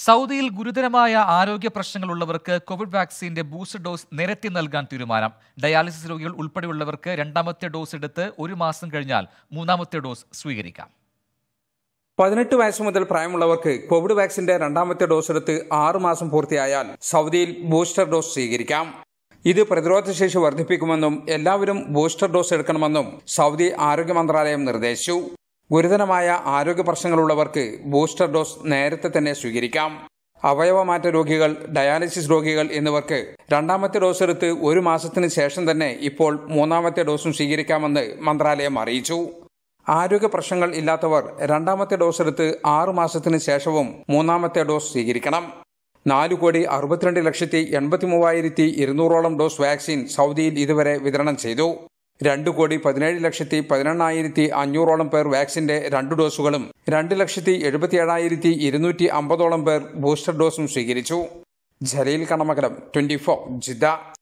സൗദിയിൽ ഗുരുതരമായ ആരോഗ്യ പ്രശ്നങ്ങളുള്ളവർക്ക് കോവിഡ് വാക്സിന്റെ ബൂസ്റ്റർ ഡോസ് നിരത്തി നൽകാൻ തീരുമാനം ഡയാലിസിസ് രോഗികൾ ഉൾപ്പെടെയുള്ളവർക്ക് രണ്ടാമത്തെ ഡോസ് എടുത്ത് ഒരു മാസം കഴിഞ്ഞാൽ മൂന്നാമത്തെ ഡോസ് സ്വീകരിക്കാം പതിനെട്ട് വയസ്സ് മുതൽ പ്രായമുള്ളവർക്ക് കോവിഡ് വാക്സിന്റെ രണ്ടാമത്തെ ഡോസ് എടുത്ത് ആറ് മാസം പൂർത്തിയായാൽ സൗദിയിൽ ബൂസ്റ്റർ ഡോസ് സ്വീകരിക്കാം ഇത് പ്രതിരോധശേഷി വർദ്ധിപ്പിക്കുമെന്നും എല്ലാവരും ബൂസ്റ്റർ ഡോസ് എടുക്കണമെന്നും സൗദി ആരോഗ്യ മന്ത്രാലയം നിർദ്ദേശിച്ചു ഗുരുതരമായ ആരോഗ്യ പ്രശ്നങ്ങളുള്ളവർക്ക് ബൂസ്റ്റർ ഡോസ് നേരത്തെ തന്നെ സ്വീകരിക്കാം അവയവമാറ്റ രോഗികൾ ഡയാലിസിസ് രോഗികൾ എന്നിവർക്ക് രണ്ടാമത്തെ ഡോസ് എടുത്ത് ഒരു മാസത്തിന് ശേഷം തന്നെ ഇപ്പോൾ മൂന്നാമത്തെ ഡോസും സ്വീകരിക്കാമെന്ന് മന്ത്രാലയം അറിയിച്ചു ആരോഗ്യ പ്രശ്നങ്ങൾ ഇല്ലാത്തവർ രണ്ടാമത്തെ ഡോസ് എടുത്ത് ആറു മാസത്തിന് ശേഷവും മൂന്നാമത്തെ ഡോസ് സ്വീകരിക്കണം നാല് കോടി അറുപത്തിരണ്ട് ലക്ഷത്തി എൺപത്തി മൂവായിരത്തി ഇരുന്നൂറോളം ഡോസ് വാക്സിൻ സൗദിയിൽ ഇതുവരെ വിതരണം ചെയ്തു രണ്ട് കോടി പതിനേഴ് ലക്ഷത്തി പതിനെണ്ണായിരത്തി അഞ്ഞൂറോളം പേർ വാക്സിന്റെ രണ്ട് ഡോസുകളും രണ്ട് ലക്ഷത്തി എഴുപത്തിയേഴായിരത്തി ഇരുന്നൂറ്റി അമ്പതോളം പേർ ബൂസ്റ്റർ ഡോസും സ്വീകരിച്ചു Jaleel Kanamakalam twenty four Jeddah